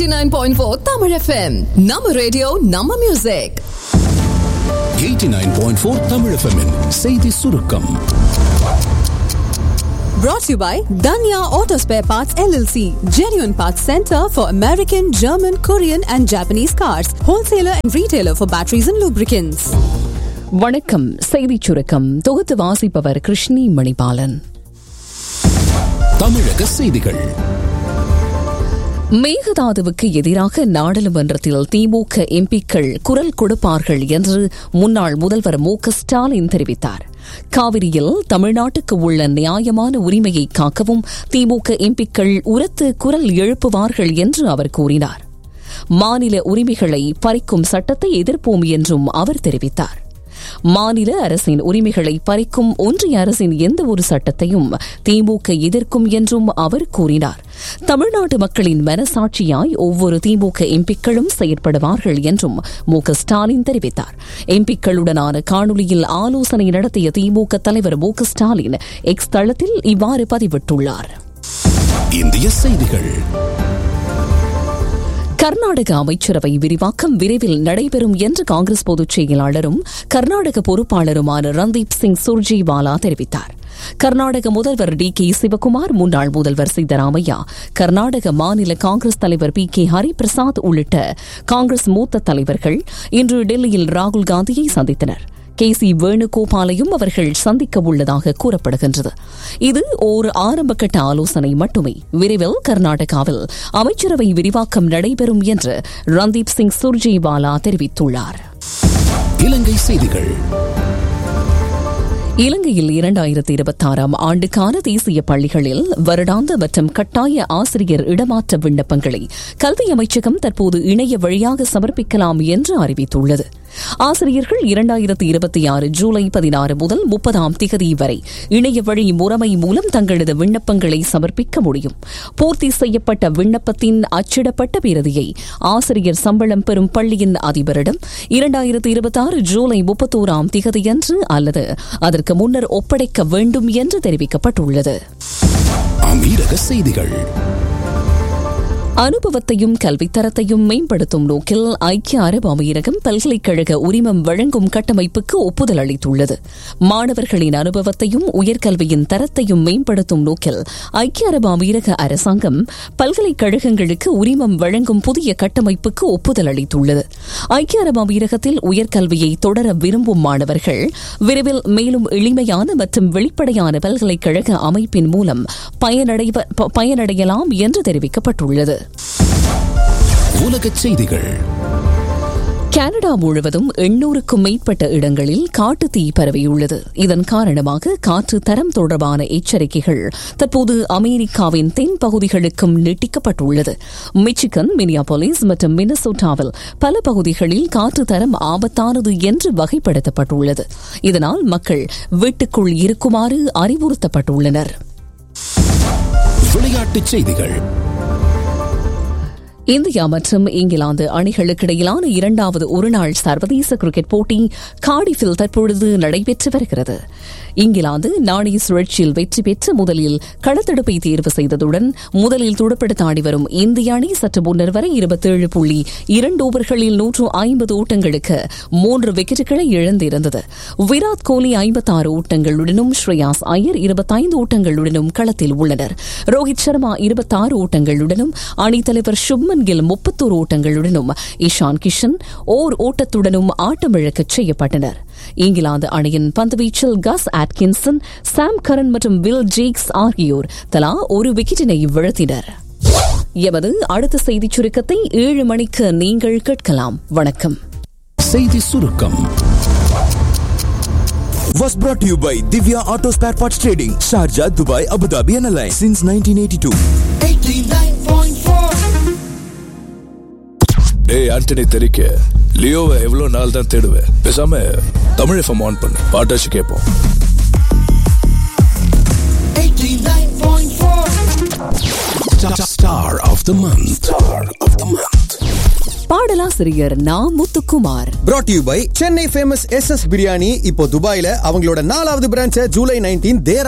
89.4 Tamil FM. நம்ம radio நம்ம music 89.4 Tamil FM -இன் செய்தி சுருக்கம் brought to you by Danya Auto Spare Parts LLC, genuine parts center for American, German, Korean and Japanese cars, wholesaler and retailer for batteries and lubricants. வணக்கம் செய்திச் சுருக்கம் தொகுத்து வாசிப்பவர் கிருஷ்ணி மணிபாலன் தமிழக செய்திகள் மேகதாதுவுக்கு எதிராக நாடாளுமன்றத்தில் திமுக எம்பிக்கள் குரல் கொடுப்பார்கள் என்று முன்னாள் முதல்வர் மு க ஸ்டாலின் தெரிவித்தார் காவிரியில் தமிழ்நாட்டுக்கு உள்ள நியாயமான உரிமையை காக்கவும் திமுக எம்பிக்கள் உரத்து குரல் எழுப்புவார்கள் என்று அவர் கூறினார் மாநில உரிமைகளை பறிக்கும் சட்டத்தை எதிர்ப்போம் என்றும் அவர் தெரிவித்தார் மாநில அரசின் உரிமைகளை பறிக்கும் ஒன்றிய அரசின் எந்த ஒரு சட்டத்தையும் திமுக எதிர்க்கும் என்றும் அவர் கூறினார் தமிழ்நாட்டு மக்களின் மனசாட்சியாய் ஒவ்வொரு திமுக எம்பிக்களும் செயற்படுவார்கள் என்றும் மு க ஸ்டாலின் தெரிவித்தார் எம்பிக்களுடனான காணொலியில் ஆலோசனை நடத்திய திமுக தலைவர் மு க ஸ்டாலின் எக்ஸ் தளத்தில் இவ்வாறு பதிவிட்டுள்ளார் இந்திய செய்திகள் கர்நாடக அமைச்சரவை விரிவாக்கம் விரைவில் நடைபெறும் என்று காங்கிரஸ் பொதுச் செயலாளரும் கர்நாடக பொறுப்பாளருமான ரந்தீப் சிங் சுர்ஜிவாலா தெரிவித்தார் கர்நாடக முதல்வர் டி கே சிவகுமார் முன்னாள் முதல்வர் சித்தராமையா கர்நாடக மாநில காங்கிரஸ் தலைவர் பி கே ஹரிபிரசாத் உள்ளிட்ட காங்கிரஸ் மூத்த தலைவர்கள் இன்று டெல்லியில் ராகுல் காந்தியை சந்தித்தனர் கே சி வேணுகோபாலையும் அவர்கள் சந்திக்க உள்ளதாக கூறப்படுகின்றது இது ஓர் ஆரம்பகட்ட ஆலோசனை மட்டுமே விரைவில் கர்நாடகாவில் அமைச்சரவை விரிவாக்கம் நடைபெறும் என்று ரந்தீப் சிங் சுர்ஜிவாலா தெரிவித்துள்ளார் இலங்கை செய்திகள் இலங்கையில் இரண்டாயிரத்தி இருபத்தாறாம் ஆண்டுக்கான தேசிய பள்ளிகளில் வருடாந்த மற்றும் கட்டாய ஆசிரியர் இடமாற்ற விண்ணப்பங்களை கல்வி அமைச்சகம் தற்போது இணைய வழியாக சமர்ப்பிக்கலாம் என்று அறிவித்துள்ளது ஆசிரியர்கள் இரண்டாயிரத்தி இருபத்தி ஆறு ஜூலை பதினாறு முதல் முப்பதாம் திகதி வரை இணைய வழி முறைமை மூலம் தங்களது விண்ணப்பங்களை சமர்ப்பிக்க முடியும் பூர்த்தி செய்யப்பட்ட விண்ணப்பத்தின் அச்சிடப்பட்ட பிரதியை ஆசிரியர் சம்பளம் பெறும் பள்ளியின் அதிபரிடம் இரண்டாயிரத்தி இருபத்தி ஆறு ஜூலை முப்பத்தோராம் திகதியன்று அல்லது அதற்கு முன்னர் ஒப்படைக்க வேண்டும் என்று தெரிவிக்கப்பட்டுள்ளது அமீரக செய்திகள் அனுபவத்தையும் கல்வித்தரத்தையும் மேம்படுத்தும் நோக்கில் ஐக்கிய அரபு அமீரகம் பல்கலைக்கழக உரிமம் வழங்கும் கட்டமைப்புக்கு ஒப்புதல் அளித்துள்ளது மாணவர்களின் அனுபவத்தையும் உயர்கல்வியின் தரத்தையும் மேம்படுத்தும் நோக்கில் ஐக்கிய அரபு அமீரக அரசாங்கம் பல்கலைக்கழகங்களுக்கு உரிமம் வழங்கும் புதிய கட்டமைப்புக்கு ஒப்புதல் அளித்துள்ளது ஐக்கிய அரபு அமீரகத்தில் உயர்கல்வியை தொடர விரும்பும் மாணவர்கள் விரைவில் மேலும் எளிமையான மற்றும் வெளிப்படையான பல்கலைக்கழக அமைப்பின் மூலம் பயனடையலாம் என்று தெரிவிக்கப்பட்டுள்ளது உலகச் செய்திகள் கனடா முழுவதும் எண்ணூறுக்கும் மேற்பட்ட இடங்களில் காட்டு தீ பரவியுள்ளது இதன் காரணமாக காற்று தரம் தொடர்பான எச்சரிக்கைகள் தற்போது அமெரிக்காவின் தென் பகுதிகளுக்கும் நீட்டிக்கப்பட்டுள்ளது மிச்சிகன் மினியாபோலிஸ் மற்றும் மினசோட்டாவில் பல பகுதிகளில் காற்று தரம் ஆபத்தானது என்று வகைப்படுத்தப்பட்டுள்ளது இதனால் மக்கள் வீட்டுக்குள் இருக்குமாறு அறிவுறுத்தப்பட்டுள்ளனர் விளையாட்டுச் செய்திகள் இந்தியா மற்றும் இங்கிலாந்து அணிகளுக்கிடையிலான இரண்டாவது ஒருநாள் சர்வதேச கிரிக்கெட் போட்டி காடிஃபில் தற்பொழுது நடைபெற்று வருகிறது இங்கிலாந்து நாணய சுழற்சியில் வெற்றி பெற்று முதலில் களத்தடுப்பை தேர்வு செய்ததுடன் முதலில் துடுப்படுத்த ஆடி வரும் இந்திய அணி சற்று முன்னர் வரை இருபத்தேழு புள்ளி இரண்டு ஓவர்களில் நூற்று ஐம்பது ஓட்டங்களுக்கு மூன்று விக்கெட்டுகளை இழந்திருந்தது விராட் கோலி ஐம்பத்தாறு ஓட்டங்களுடனும் ஸ்ரேயாஸ் ஐயர் இருபத்தைந்து ஓட்டங்களுடனும் களத்தில் உள்ளனர் ரோஹித் சர்மா இருபத்தாறு ஓட்டங்களுடனும் அணித்தலைவர் சுப்மன் கில் முப்பத்தோரு ஓட்டங்களுடனும் இஷான் கிஷன் ஓர் ஓட்டத்துடனும் ஆட்டமிழக்கச் செய்யப்பட்டனர் இங்கிலாந்து அணியின் பந்துவீச்சில் கஸ் ஆட்கின்சன் சாம் கரன் மற்றும் வில் ஜேக்ஸ் ஆகியோர் தலா ஒரு விக்கெட்டினை வீழ்த்தினர் எமது அடுத்த செய்திச் சுருக்கத்தை ஏழு மணிக்கு நீங்கள் கேட்கலாம் வணக்கம் செய்தி சுருக்கம் was brought to you by Divya Auto Spare Parts Trading, Sharjah, Dubai, Abu Dhabi and Alliance since 1982. டேய் ஆண்டனி தெரிக்க லியோவை எவ்வளவு நாள் தான் தேடுவேன் பேசாம தமிழ் எஃப்எம் ஆன் பண்ணு பாட்டாச்சு கேட்போம் Star of the month. Star of the month. பாடலாசிரியர் Na Muthukumar brought to you by Chennai famous S S biryani இப்போ துபாயில அவங்களோட நாலாவது பிரான்ச்சை ஜூலை நைன்டீன் தேர்